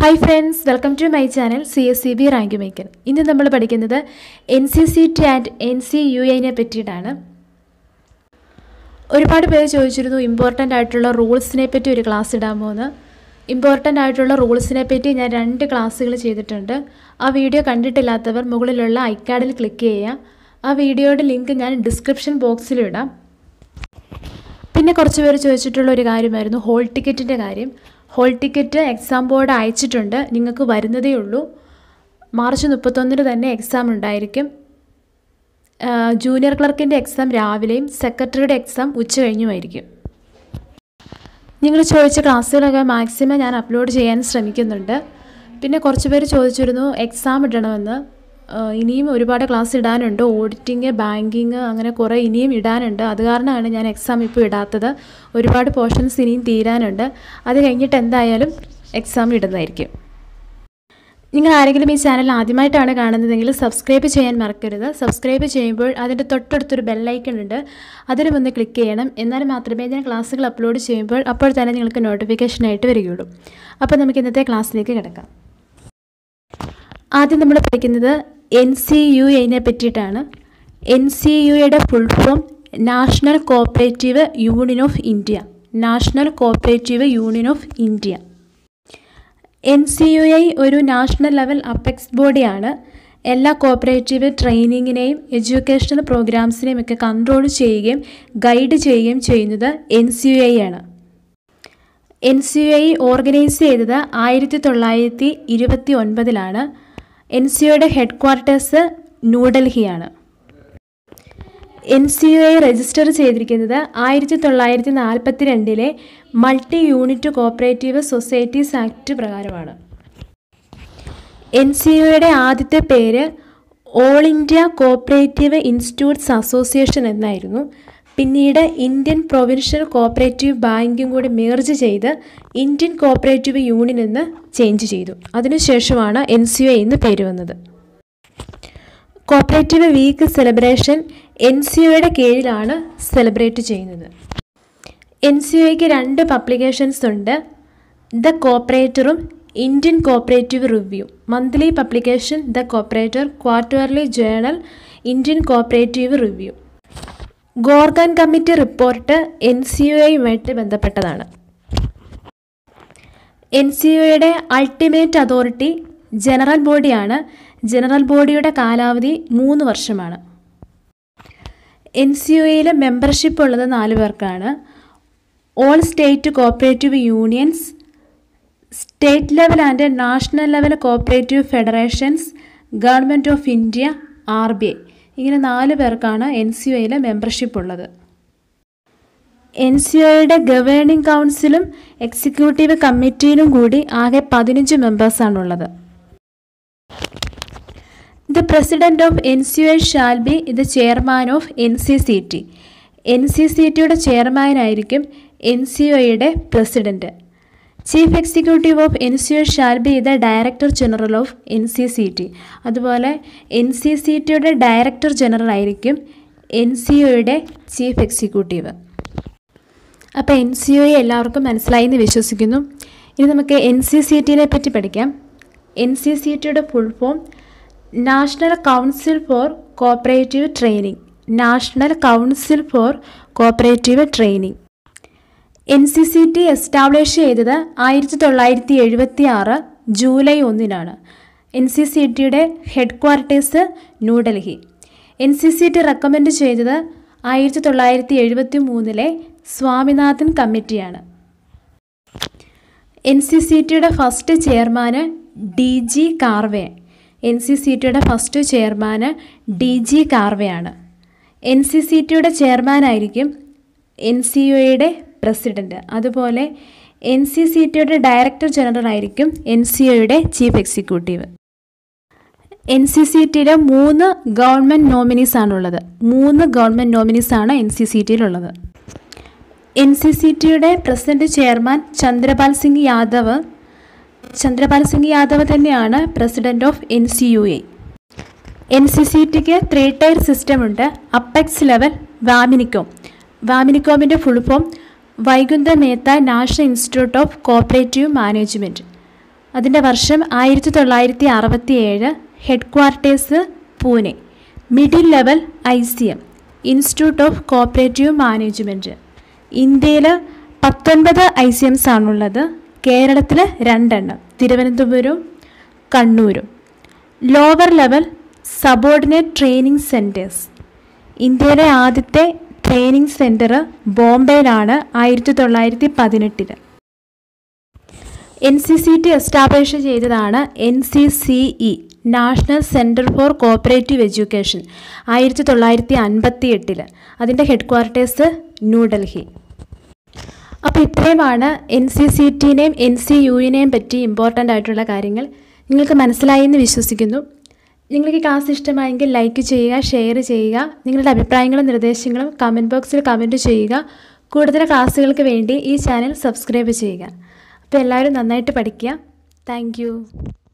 hi friends welcome to my channel C S C B rank maker ഇന്ന് നമ്മൾ പഠിക്കുന്നത് N C C T and N C U ഐനെ പറ്റിയിട്ടാണ് ഒരുപാട് പേര് ചോദിച്ചിരുന്നു ഇമ്പോർട്ടൻ്റ് ആയിട്ടുള്ള റൂൾസിനെ പറ്റി ഒരു ക്ലാസ് ഇടാമോ എന്ന് ഇമ്പോർട്ടൻ്റ് ആയിട്ടുള്ള റൂൾസിനെ പറ്റി ഞാൻ രണ്ട് ക്ലാസ്സുകൾ ചെയ്തിട്ടുണ്ട് ആ വീഡിയോ കണ്ടിട്ടില്ലാത്തവർ മുകളിലുള്ള ഐക്കാർഡിൽ ക്ലിക്ക് ചെയ്യുക ആ വീഡിയോയുടെ ലിങ്ക് ഞാൻ ഡിസ്ക്രിപ്ഷൻ ബോക്സിലും ഇടാം പിന്നെ കുറച്ച് പേര് ചോദിച്ചിട്ടുള്ള ഒരു കാര്യമായിരുന്നു ഹോൾ ടിക്കറ്റിൻ്റെ കാര്യം ഹോൾ ടിക്കറ്റ് എക്സാം ബോർഡ് അയച്ചിട്ടുണ്ട് നിങ്ങൾക്ക് വരുന്നതേ ഉള്ളൂ മാർച്ച് മുപ്പത്തൊന്നിന് തന്നെ എക്സാം ഉണ്ടായിരിക്കും ജൂനിയർ ക്ലർക്കിൻ്റെ എക്സാം രാവിലെയും സെക്രട്ടറിയുടെ എക്സാം ഉച്ച കഴിഞ്ഞുമായിരിക്കും നിങ്ങൾ ചോദിച്ച ക്ലാസ്സുകളൊക്കെ മാക്സിമം ഞാൻ അപ്ലോഡ് ചെയ്യാൻ ശ്രമിക്കുന്നുണ്ട് പിന്നെ കുറച്ച് പേര് ചോദിച്ചിരുന്നു എക്സാം ഇടണമെന്ന് ഇനിയും ഒരുപാട് ക്ലാസ് ഇടാനുണ്ട് ഓഡിറ്റിങ് ബാങ്കിങ് അങ്ങനെ കുറേ ഇനിയും ഇടാനുണ്ട് അത് കാരണമാണ് ഞാൻ എക്സാം ഇപ്പോൾ ഇടാത്തത് ഒരുപാട് പോർഷൻസ് ഇനിയും തീരാനുണ്ട് അത് കഴിഞ്ഞിട്ട് എന്തായാലും എക്സാം ഇടുന്നതായിരിക്കും നിങ്ങൾ ആരെങ്കിലും ഈ ചാനൽ ആദ്യമായിട്ടാണ് കാണുന്നതെങ്കിൽ സബ്സ്ക്രൈബ് ചെയ്യാൻ മറക്കരുത് സബ്സ്ക്രൈബ് ചെയ്യുമ്പോൾ അതിൻ്റെ തൊട്ടടുത്തൊരു ബെല്ലൈക്കൺ ഉണ്ട് അതിലും ഒന്ന് ക്ലിക്ക് ചെയ്യണം എന്നാൽ മാത്രമേ ഞാൻ ക്ലാസ്സുകൾ അപ്ലോഡ് ചെയ്യുമ്പോൾ അപ്പോൾ തന്നെ നിങ്ങൾക്ക് നോട്ടിഫിക്കേഷനായിട്ട് വരികയുള്ളൂ അപ്പോൾ നമുക്ക് ഇന്നത്തെ ക്ലാസ്സിലേക്ക് കിടക്കാം ആദ്യം നമ്മൾ പഠിക്കുന്നത് എൻ സി യു എനെ പറ്റിയിട്ടാണ് എൻ സി യുടെ full form national cooperative union of India national cooperative union of India N C U I ഒരു നാഷണൽ ലെവൽ അപ്പെക്സ് ബോഡിയാണ് എല്ലാ കോപ്പറേറ്റീവ് ട്രെയിനിങ്ങിനെയും എഡ്യൂക്കേഷണൽ പ്രോഗ്രാംസിനെയും ഒക്കെ കൺട്രോൾ ചെയ്യുകയും ഗൈഡ് ചെയ്യുകയും ചെയ്യുന്നത് എൻ സി യു ഐ ആണ് N C U I organise ചെയ്തത് ആയിരത്തി തൊള്ളായിരത്തി ഇരുപത്തി ഒൻപതിലാണ് എൻ സി യുടെ ഹെഡ് ക്വാർട്ടേഴ്സ് ന്യൂഡൽഹിയാണ് N C U I register ചെയ്തിരിക്കുന്നത് ആയിരത്തി തൊള്ളായിരത്തി നാൽപ്പത്തി രണ്ടിലെ multi unit cooperative societies act പ്രകാരമാണ് എൻ സി യുടെ ആദ്യത്തെ പേര് all India cooperative institutes association എന്നായിരുന്നു പിന്നീട് ഇന്ത്യൻ പ്രൊവിൻഷ്യൽ കോപ്പറേറ്റീവ് ബാങ്കും കൂടി മേർജ് ചെയ്ത് ഇന്ത്യൻ കോപ്പറേറ്റീവ് യൂണിയൻ എന്ന് ചേഞ്ച് ചെയ്തു അതിനുശേഷമാണ് എൻ സി ഒ എന്ന് പേര് വന്നത് cooperative week celebration N C ഒയുടെ കീഴിലാണ് സെലിബ്രേറ്റ് ചെയ്യുന്നത് എൻ സി ഒയ്ക്ക് രണ്ട് പബ്ലിക്കേഷൻസ് ഉണ്ട് ദ കോപ്പറേറ്ററും Indian cooperative review monthly publication the cooperator quarterly journal Indian cooperative review ഗോർഗൻ കമ്മിറ്റി റിപ്പോർട്ട് എൻ സി ഒയുമായിട്ട് ബന്ധപ്പെട്ടതാണ് എൻ സി ഒയുടെ അൾട്ടിമേറ്റ് അതോറിറ്റി ജനറൽ ബോഡിയാണ് ജനറൽ ബോഡിയുടെ കാലാവധി മൂന്ന് വർഷമാണ് എൻ സി ഒയിലെ മെമ്പർഷിപ്പ് ഉള്ളത് നാല് പേർക്കാണ് all state cooperative unions state level and national level cooperative federations government of India R B I ഇങ്ങനെ നാല് പേർക്കാണ് എൻ സി ഒയിലെ മെമ്പർഷിപ്പ് ഉള്ളത് എൻ സി ഒയുടെ ഗവേണിംഗ് കൗൺസിലും എക്സിക്യൂട്ടീവ് കമ്മിറ്റിയിലും കൂടി ആകെ പതിനഞ്ച് മെമ്പേഴ്സാണുള്ളത് the president of N C O shall be the chairman of N C C T N C C ടിയുടെ ചെയർമാനായിരിക്കും എൻ സി ഒയുടെ president chief executive of N C O shall be the director general of N C C T അതുപോലെ N C C ടിയുടെ director general ആയിരിക്കും N C ഒയുടെ chief executive അപ്പോൾ N C ഒയെ എല്ലാവർക്കും മനസ്സിലായി എന്ന് വിശ്വസിക്കുന്നു ഇനി നമുക്ക് എൻ സി സി ടിനെ പറ്റി പഠിക്കാം എൻ സി സി ടിയുടെ full form national council for cooperative training national council for cooperative training N C C T establish ചെയ്തത് ആയിരത്തി തൊള്ളായിരത്തി എഴുപത്തി ആറ് ജൂലൈ ഒന്നിനാണ് എൻ സി സി ടിയുടെ headquarters New Delhi N C C T recommend ചെയ്തത് ആയിരത്തി തൊള്ളായിരത്തി എഴുപത്തി മൂന്നിലെ സ്വാമിനാഥൻ കമ്മിറ്റിയാണ് എൻ സി സി ടിയുടെ ഫസ്റ്റ് ചെയർമാന് D G Karve N C C ടിയുടെ ഫസ്റ്റ് ചെയർമാന് ഡി ജി കാർവെയാണ് എൻ സി സി ടിയുടെ ചെയർമാനായിരിക്കും എൻ സി ഒയുടെ പ്രസിഡൻറ്റ് അതുപോലെ എൻ സി സി ടിയുടെ ഡയറക്ടർ ജനറൽ ആയിരിക്കും എൻ സി ഒയുടെ chief executive N C C ടിയിലെ മൂന്ന് ഗവൺമെൻറ് നോമിനീസ് ആണുള്ളത് മൂന്ന് ഗവൺമെൻറ് നോമിനീസ് ആണ് എൻ സി സി ടിയിലുള്ളത് എൻ സി സി ടിയുടെ പ്രസിഡന്റ് ചെയർമാൻ ചന്ദ്രപാൽ സിംഗ് യാദവ് ചന്ദ്രപാൽ സിംഗ് യാദവ് തന്നെയാണ് president of N C U A N C C ടിക്ക് ത്രീ ടയർ സിസ്റ്റം ഉണ്ട് അപ്പെക്സ് ലെവൽ വാമിനിക്കോം വാമിനിക്കോമിൻ്റെ full form വൈകുന്ത Mehta national institute of cooperative management അതിൻ്റെ വർഷം ആയിരത്തി തൊള്ളായിരത്തി അറുപത്തി ഏഴ് headquarters Pune middle level I C M institute of cooperative management ഇന്ത്യയിൽ പത്തൊൻപത് ഐ സി എംസ് ആണുള്ളത് കേരളത്തിൽ രണ്ടെണ്ണം തിരുവനന്തപുരവും കണ്ണൂരും lower level subordinate training centres ഇന്ത്യയിലെ ആദ്യത്തെ ട്രെയിനിങ് സെൻറ്റർ ബോംബെയിലാണ് ആയിരത്തി തൊള്ളായിരത്തി പതിനെട്ടിൽ N C C T establish ചെയ്തതാണ് N C C E national centre for cooperative education ആയിരത്തി തൊള്ളായിരത്തി അൻപത്തി എട്ടിൽ അതിൻ്റെ ഹെഡ് ക്വാർട്ടേഴ്സ് ന്യൂഡൽഹി അപ്പോൾ ഇത്രയുമാണ് എൻ സി സി ടിനെയും എൻ സി യുവിനെയും പറ്റി ഇമ്പോർട്ടൻ്റ് ആയിട്ടുള്ള കാര്യങ്ങൾ നിങ്ങൾക്ക് മനസ്സിലായി എന്ന് വിശ്വസിക്കുന്നു നിങ്ങൾക്ക് ഈ ക്ലാസ് ഇഷ്ടമായെങ്കിൽ ലൈക്ക് ചെയ്യുക ഷെയർ ചെയ്യുക നിങ്ങളുടെ അഭിപ്രായങ്ങളും നിർദ്ദേശങ്ങളും കമൻറ്റ് ബോക്സിൽ കമൻറ്റ് ചെയ്യുക കൂടുതൽ ക്ലാസ്സുകൾക്ക് വേണ്ടി ഈ ചാനൽ സബ്സ്ക്രൈബ് ചെയ്യുക അപ്പോൾ എല്ലാവരും നന്നായിട്ട് പഠിക്കുക താങ്ക്